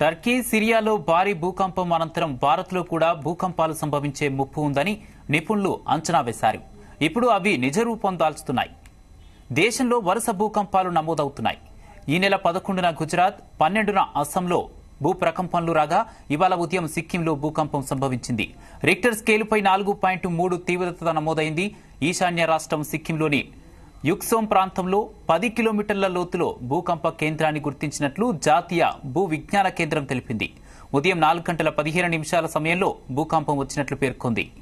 Turkey సిరియాలో భారీ భూకంపం అనంతరం భారత్లో కూడా భూకంపాలు సంభవించే ముప్పు ఉందని నిపుణులు అంచనా వేశారు ఇప్పుడు అవి నిజ రూపం దాల్చుతున్నాయి దేశంలో వరుస భూకంపాలు నమోదవుతున్నాయి ఈ నెల పదకొండున గుజరాత్ పన్నెండున అస్సాంలో భూ ప్రకంపనలు రాగా ఇవాళ ఉదయం సిక్కింలో భూకంపం సంభవించింది రిక్టర్ స్కేలుపై నాలుగు పాయింట్ మూడు తీవ్రత నమోదైంది ఈశాన్య రాష్ట్రం సిక్కింలోని యుక్సోం ప్రాంతంలో పది కిలోమీటర్ల లోతులో భూకంప కేంద్రాన్ని గుర్తించినట్లు జాతీయ భూ విజ్ఞాన కేంద్రం తెలిపింది ఉదయం నాలుగు గంటల పదిహేను నిమిషాల సమయంలో భూకంపం వచ్చినట్లు పేర్కొంది